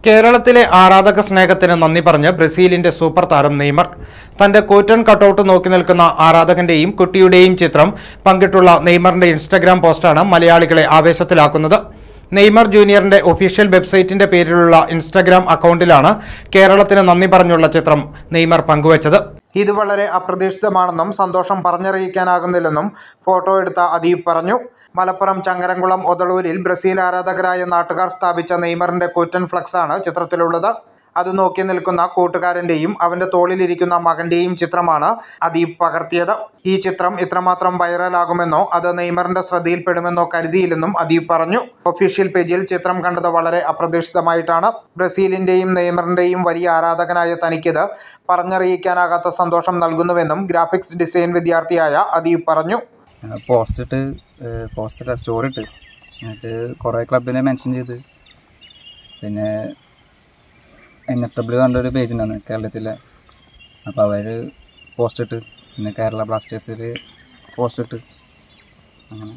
കേരളത്തിലെ ആരാധക സ്നേഹത്തിന് നന്ദി പറഞ്ഞ് ബ്രസീലിന്റെ സൂപ്പർ താരം നെയ്മർ തന്റെ കൂറ്റൻ കട്ടൗട്ട് നോക്കി നിൽക്കുന്ന ആരാധകന്റെയും കുട്ടിയുടെയും ചിത്രം പങ്കിട്ടുള്ള നെയ്മറിന്റെ ഇൻസ്റ്റഗ്രാം പോസ്റ്റാണ് മലയാളികളെ ആവേശത്തിലാക്കുന്നത് നെയ്മർ ജൂനിയറിന്റെ ഒഫീഷ്യൽ വെബ്സൈറ്റിന്റെ പേരിലുള്ള ഇൻസ്റ്റഗ്രാം അക്കൗണ്ടിലാണ് കേരളത്തിന് നന്ദി പറഞ്ഞുള്ള ചിത്രം നെയ്മർ പങ്കുവച്ചത് ഇത് വളരെ അപ്രതീക്ഷിതമാണെന്നും സന്തോഷം പറഞ്ഞറിയിക്കാനാകുന്നില്ലെന്നും ഫോട്ടോ എടുത്ത അദീപ് പറഞ്ഞു മലപ്പുറം ചങ്ങരംകുളം ഒതളൂരിൽ ബ്രസീൽ ആരാധകരായ നാട്ടുകാർ സ്ഥാപിച്ച നെയ്മറിന്റെ കൂറ്റൻ ഫ്ലക്സാണ് ചിത്രത്തിലുള്ളത് അത് നോക്കി നിൽക്കുന്ന കൂട്ടുകാരൻ്റെയും അവൻ്റെ തോളിലിരിക്കുന്ന മകൻ്റെയും ചിത്രമാണ് അദീപ് പകർത്തിയത് ഈ ചിത്രം ഇത്രമാത്രം വൈറലാകുമെന്നോ അത് നെയ്മറിന്റെ ശ്രദ്ധയിൽപ്പെടുമെന്നോ കരുതിയില്ലെന്നും അദീപ് പറഞ്ഞു ഒഫീഷ്യൽ പേജിൽ ചിത്രം കണ്ടത് വളരെ അപ്രതീക്ഷിതമായിട്ടാണ് ബ്രസീലിൻ്റെയും നെയ്മറിൻ്റെയും വലിയ ആരാധകനായ തനിക്കിത് പറഞ്ഞറിയിക്കാനാകാത്ത സന്തോഷം നൽകുന്നുവെന്നും ഗ്രാഫിക്സ് ഡിസൈൻ വിദ്യാർത്ഥിയായ അദീപ് പറഞ്ഞു പോസ്റ്റ് ഇട്ട് പോസ്റ്റ് സ്റ്റോറി ഇട്ട് എന്നിട്ട് കുറേ ക്ലബിനെ മെൻഷൻ ചെയ്ത് പിന്നെ എൻ എഫ് ഡബ്ല്യു കണ്ടൊരു പേജ് ഉണ്ടായിരുന്നു കേരളത്തിലെ അപ്പോൾ അവർ പോസ്റ്റ് ഇട്ട് പിന്നെ കേരള ബ്ലാസ്റ്റേഴ്സിൽ പോസ്റ്റ് ഇട്ട് അങ്ങനെ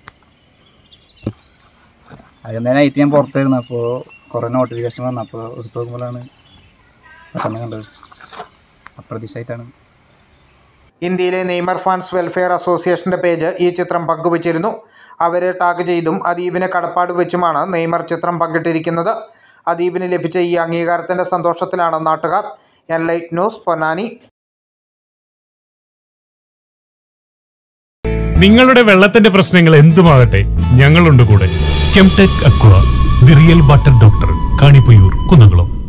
അതിന് നൈറ്റ് ഞാൻ പുറത്തായിരുന്നു അപ്പോൾ കുറേ നോട്ടിഫിക്കേഷൻ വന്നു അപ്പോൾ എടുത്ത് നോക്കുമ്പോഴാണ് പെട്ടെന്ന് കണ്ടത് അപ്രതീക്ഷയായിട്ടാണ് ഇന്ത്യയിലെ നെയ്മർ ഫാൻസ് വെൽഫെയർ അസോസിയേഷന്റെ പേജ് ഈ ചിത്രം പങ്കുവച്ചിരുന്നു അവരെ ടാഗ് ചെയ്തും അദീബിന് കടപ്പാട് വെച്ചുമാണ് നെയ്മർ ചിത്രം പങ്കിട്ടിരിക്കുന്നത് അദീബിന് ലഭിച്ച ഈ അംഗീകാരത്തിന്റെ സന്തോഷത്തിലാണ് നാട്ടുകാർ എൻലൈറ്റ് ന്യൂസ് പൊന്നാനി നിങ്ങളുടെ വെള്ളത്തിന്റെ പ്രശ്നങ്ങൾ എന്തുമാകട്ടെ ഞങ്ങളുണ്ട് കൂടെ Kemtech aqua the real water doctor Kanipayyur Kunnamkulam